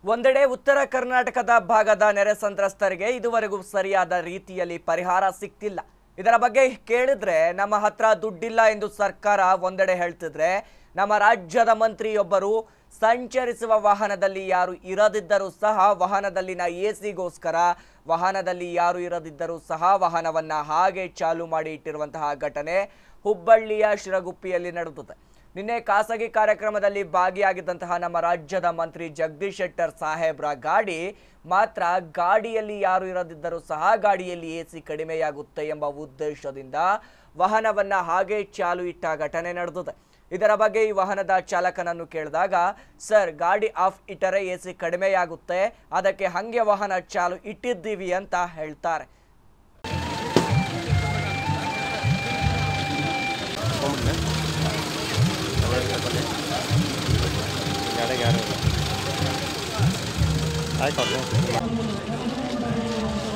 ಒಂದೆಡೆ ಉತ್ತರ ಕರ್ನಾಟಕದ ಭಾಗದ ನೆರೆ ಸಂತ್ರಸ್ತರಿಗೆ ಇದುವರೆಗೂ ಸರಿಯಾದ ರೀತಿಯಲ್ಲಿ ಪರಿಹಾರ ಸಿಕ್ತಿಲ್ಲ ಇದರ ಬಗ್ಗೆ ಕೇಳಿದ್ರೆ ನಮ್ಮ ಹತ್ರ ದುಡ್ಡಿಲ್ಲ ಎಂದು ಸರ್ಕಾರ ಒಂದೆಡೆ ಹೇಳ್ತಿದ್ರೆ ನಮ್ಮ ರಾಜ್ಯದ ಮಂತ್ರಿಯೊಬ್ಬರು ಸಂಚರಿಸುವ ವಾಹನದಲ್ಲಿ ಯಾರು ಇರದಿದ್ದರೂ ಸಹ ವಾಹನದಲ್ಲಿನ ಎ ಸಿಗೋಸ್ಕರ ವಾಹನದಲ್ಲಿ ಯಾರು ಇರದಿದ್ದರೂ ಸಹ ವಾಹನವನ್ನ ಹಾಗೆ ಚಾಲು ಮಾಡಿ ಇಟ್ಟಿರುವಂತಹ ಘಟನೆ ಹುಬ್ಬಳ್ಳಿಯ ಶಿರಗುಪ್ಪಿಯಲ್ಲಿ ನಡೆದಿದೆ ನಿನ್ನೆ ಖಾಸಗಿ ಕಾರ್ಯಕ್ರಮದಲ್ಲಿ ಭಾಗಿಯಾಗಿದ್ದಂತಹ ನಮ್ಮ ರಾಜ್ಯದ ಮಂತ್ರಿ ಜಗದೀಶ್ ಶೆಟ್ಟರ್ ಸಾಹೇಬ್ರ ಗಾಡಿ ಮಾತ್ರ ಗಾಡಿಯಲ್ಲಿ ಯಾರು ಇರದಿದ್ದರೂ ಸಹ ಗಾಡಿಯಲ್ಲಿ ಎ ಸಿ ಕಡಿಮೆಯಾಗುತ್ತೆ ಎಂಬ ಉದ್ದೇಶದಿಂದ ವಾಹನವನ್ನ ಹಾಗೆ ಚಾಲು ಇಟ್ಟ ಘಟನೆ ನಡೆದಿದೆ ಇದರ ಬಗ್ಗೆ ಈ ವಾಹನದ ಚಾಲಕನನ್ನು ಕೇಳಿದಾಗ ಸರ್ ಗಾಡಿ ಆಫ್ ಇಟ್ಟರೆ ಎ ಸಿ ಕಡಿಮೆಯಾಗುತ್ತೆ ಅದಕ್ಕೆ ಹಂಗೆ ವಾಹನ ಚಾಲು ಇಟ್ಟಿದ್ದೀವಿ ಅಂತ ಹೇಳ್ತಾರೆ ಗಾಡಿಗೆ ಯಾರು ಇಲ್ಲ ಆಯ್ತು